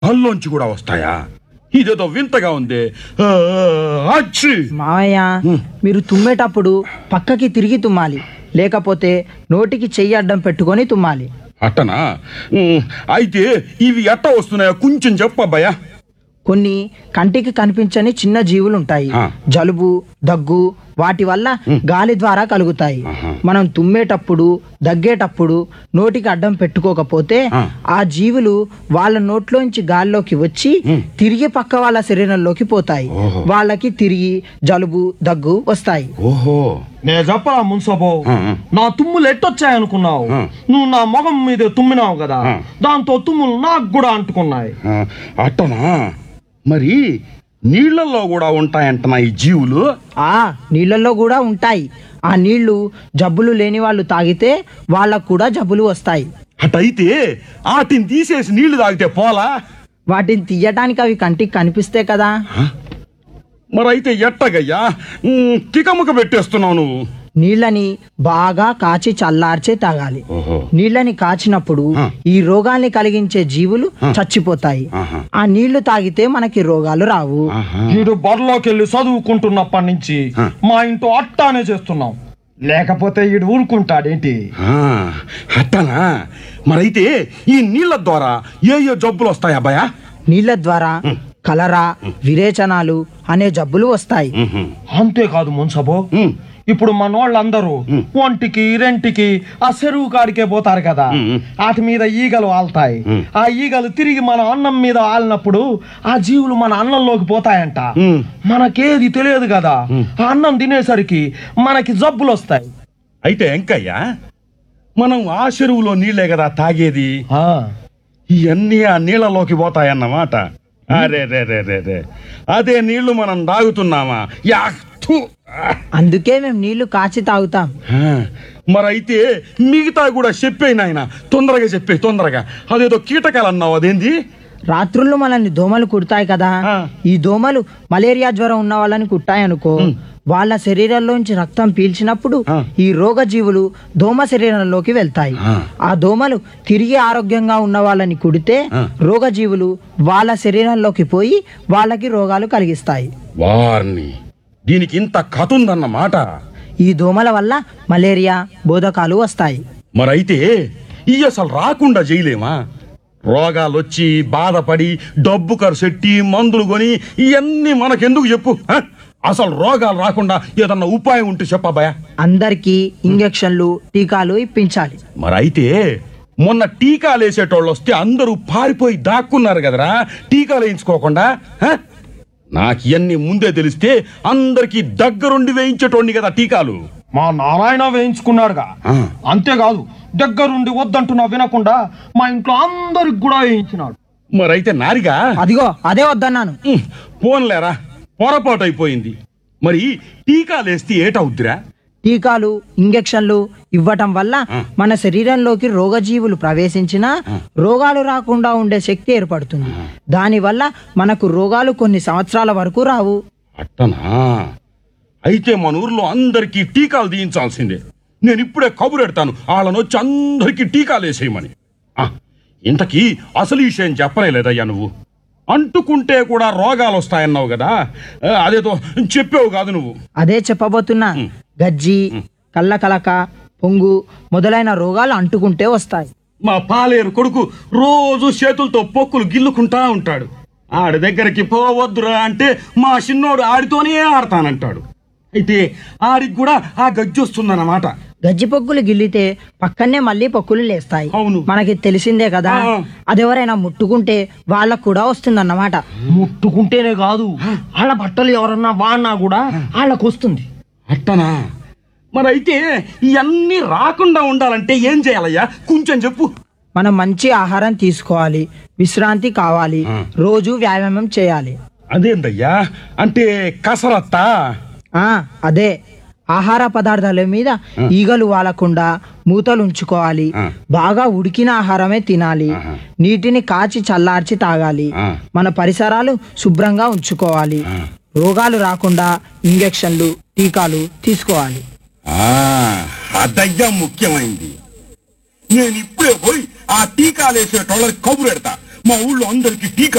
కల్లోంచి కూడా వస్తాయా ఇదేదో వింతగా ఉంది ఆ, అచ్చి మావయ్య మీరు తుమ్మేటప్పుడు పక్కకి తిరిగి తుమ్మాలి లేకపోతే నోటికి చెయ్యి అడ్డం పెట్టుకొని తుమ్మాలి అట్టనా ఉమ్, అయితే ఇవి ఎట్ట వస్తున్నాయో కొంచెం చెప్పబ్బాయా కొన్ని కంటికి కనిపించని చిన్న జీవులు ఉంటాయి ఆ. జలుబు దగ్గు వాటి వల్ల గాలి ద్వారా కలుగుతాయి మనం తుమ్మేటప్పుడు దగ్గేటప్పుడు నోటికి అడ్డం పెట్టుకోకపోతే ఆ. ఆ జీవులు వాళ్ళ నోట్లోంచి గాల్లోకి వచ్చి తిరిగి పక్క వాళ్ళ శరీరంలోకి పోతాయి ఓహో. వాళ్ళకి తిరిగి జలుబు దగ్గు వస్తాయి ఓహో నేను చెప్పరా మున్సబో ఆ, ఆ. నా తుమ్ములు ఎట్టొచ్చాయనుకున్నావు ఆ. నువ్వు నా మొగం మీద తుమ్మినావు కదా ఆ. దాంతో తుమ్ములు నాకు కూడా అంటుకున్నాయి ఆ, అట్టనా మరి నీళ్ళల్లో కూడా ఉంటాయంటనా ఈ జీవులు ఆ నీళ్ళల్లో కూడా ఉంటాయి ఆ నీళ్లు జబ్బులు లేని వాళ్ళు తాగితే వాళ్ళకు కూడా జబ్బులు వస్తాయి అటైతే వాటిని తీసేసి నీళ్లు తాగితే పోలా వాటిని తీయటానికి అవి కంటికి కనిపిస్తే కదా మరైతే ఎట్టగయ్యా ఉమ్, తికమక పెట్టేస్తున్నావు నువ్వు నీళ్ళని బాగా కాచి చల్లార్చే తాగాలి ఓహో నీళ్ళని కాచినప్పుడు ఆ. ఈ రోగాల్ని కలిగించే జీవులు చచ్చిపోతాయి ఆహా. ఆ నీళ్లు తాగితే మనకి రోగాలు రావు ఆహా. వీడు బడిలోకి వెళ్ళి చదువుకుంటున్నప్పటి నుంచి ఆ. మా ఇంట్లో అట్టానే చేస్తున్నాం లేకపోతే వీడు ఊరుకుంటాడేంటి ఆ, అట్టనా మరైతే ఈ నీళ్ళ ద్వారా ఏ ఏ జబ్బులు వస్తాయి అబ్బాయా నీళ్ళ ద్వారా కలరా విరేచనాలు అనే జబ్బులు వస్తాయి ఉహు. అంతేకాదు మున్సబో ఉమ్, ఇప్పుడు మన వాళ్ళందరూ ఒంటికి రెంటికి ఆ చెరువు కాడికే పోతారు కదా మ్. వాటి మీద ఈగలు ఆల్తాయి మ్. ఆ ఈగలు తిరిగి మన అన్నం మీద ఆలినప్పుడు ఆ జీవులు మన అన్నంలోకి పోతాయంట ఉమ్. మనకేది తెలియదు కదా ఆ అన్నం తినేసరికి మనకి జబ్బులు వస్తాయి అయితే ఎంకయ్యా మనం ఆ చెరువులో నీళ్ళే కదా తాగేది ఆ, ఇవన్నీ ఆ నీళ్ళలోకి పోతాయన్నమాట అరే రే రే రే రే అదే నీళ్లు మనం తాగుతున్నామా యాక్తు అందుకే మేము నీళ్లు కాచి తాగుతాం మరైతే మిగతా కూడా చెప్పేయి నాయన తొందరగా చెప్పే తొందరగా అదేదో కీటకాలు అన్నావు అదేంది రాత్రుళ్ళు మనల్ని దోమలు కుడతాయి కదా ఆ. ఈ దోమలు మలేరియా జ్వరం ఉన్న వాళ్ళని కుట్టాయనుకో వాళ్ళ శరీరంలోంచి రక్తం పీల్చినప్పుడు ఆ. ఈ రోగజీవులు దోమ శరీరంలోకి వెళ్తాయి ఆ. ఆ దోమలు తిరిగి ఆరోగ్యంగా ఉన్న వాళ్ళని కుడితే ఆ. రోగజీవులు వాళ్ళ శరీరంలోకి పోయి వాళ్ళకి రోగాలు కలిగిస్తాయి వారిని దీనికి ఇంత కథ ఉందన్నమాట ఈ దోమల వల్ల మలేరియా బోధకాలు వస్తాయి మరైతే ఈ అసలు రాకుండా చేయలేమా రోగాలు వచ్చి బాధపడి డబ్బు ఖర్చెట్టి మందులు కొని ఇవన్నీ మనకెందుకు చెప్పు హ? అసలు రోగాలు రాకుండా ఏదన్నా ఉపాయం ఉంటే చెప్పబాయా అందరికీ ఇంజెక్షన్లు టీకాలు ఇప్పించాలి మరైతే మొన్న టీకాలు వేసేటోళ్ళు వస్తే అందరూ పారిపోయి దాక్కున్నారు కదరా టీకాలు వేయించుకోకుండా హ? నాకు ఇవన్నీ ముందే తెలిస్తే అందరికీ దగ్గరుండి వేయించేటోండి కదా టీకాలు మా నారాయణ వేయించుకున్నాడుగా ఆ. అంతేకాదు దగ్గరుండి వద్దంటున్నా వినకుండా మా ఇంట్లో అందరికి కూడా వేయించినాడు మరైతే నారిగా అదిగో అదే వద్దన్నాను ఉహ్, పోన్లేరా పొరపాటు అయిపోయింది మరి టీకాలు వేస్తే ఏటవుద్దిరా టీకాలు ఇంజెక్షన్లు ఇవ్వటం వల్ల మన శరీరంలోకి రోగజీవులు ప్రవేశించినా రోగాలు రాకుండా ఉండే శక్తి ఏర్పడుతుంది దానివల్ల మనకు రోగాలు కొన్ని సంవత్సరాల వరకు రావు అట్టనా అయితే మన ఊర్లో అందరికీ టీకాలు తీయించాల్సిందే నేను ఇప్పుడే కబురెడతాను వాళ్ళని వచ్చి అందరికీ టీకాలు వేసేయమని ఆ, ఇంతకీ అసలు ఈ విషయం చెప్పలేదయ్యా నువ్వు అంటుకుంటే కూడా రోగాలు వస్తాయన్నావు కదా ఆ, అదేదో చెప్పావు కాదు నువ్వు అదే చెప్పబోతున్నా గజ్జి కళ్ళకలక పొంగు మొదలైన రోగాలు అంటుకుంటే వస్తాయి మా పాలేరు కొడుకు రోజు చేతులతో పొక్కులు గిల్లుకుంటా ఉంటాడు ఆడి దగ్గరికి పోవద్దురా అంటే మా చిన్నోడు ఆడితోనే ఆడతానంటాడు అయితే ఆడికి కూడా ఆ గజ్జి వస్తుందన్నమాట గజ్జి పొక్కులు గిల్లితే పక్కనే మళ్ళీ పొక్కులు లేస్తాయి అవును. మనకి తెలిసిందే కదా ఆ. అదెవరైనా ముట్టుకుంటే వాళ్ళకు కూడా వస్తుందన్నమాట ముట్టుకుంటేనే కాదు వాళ్ళ బట్టలు ఎవరన్నా వాడినా కూడా వాళ్ళకు వస్తుంది అట్టనా మరి అయితే ఇవన్నీ రాకుండా ఉండాలంటే ఏం చేయాలయ్యా కొంచెం చెప్పు మనం మంచి ఆహారం తీసుకోవాలి విశ్రాంతి కావాలి రోజు వ్యాయామం చేయాలి అదేందయ్యా అంటే కసరత్తా ఆ అదే ఆహార పదార్థాల మీద ఈగలు వాలకుండా మూతలు ఉంచుకోవాలి ఆ. బాగా ఉడికిన ఆహారమే తినాలి ఆహా. నీటిని కాచి చల్లార్చి తాగాలి ఆ. మన పరిసరాలు శుభ్రంగా ఉంచుకోవాలి రోగాలు రాకుండా ఇంజెక్షన్లు టీకాలు తీసుకోవాలి ఆ, అదయ్యా ముఖ్యమైంది నేను ఇప్పుడే పోయి ఆ టీకాలు వేసేటోళ్ళకి కబురు పెడతా మా ఊళ్ళో అందరికి టీకా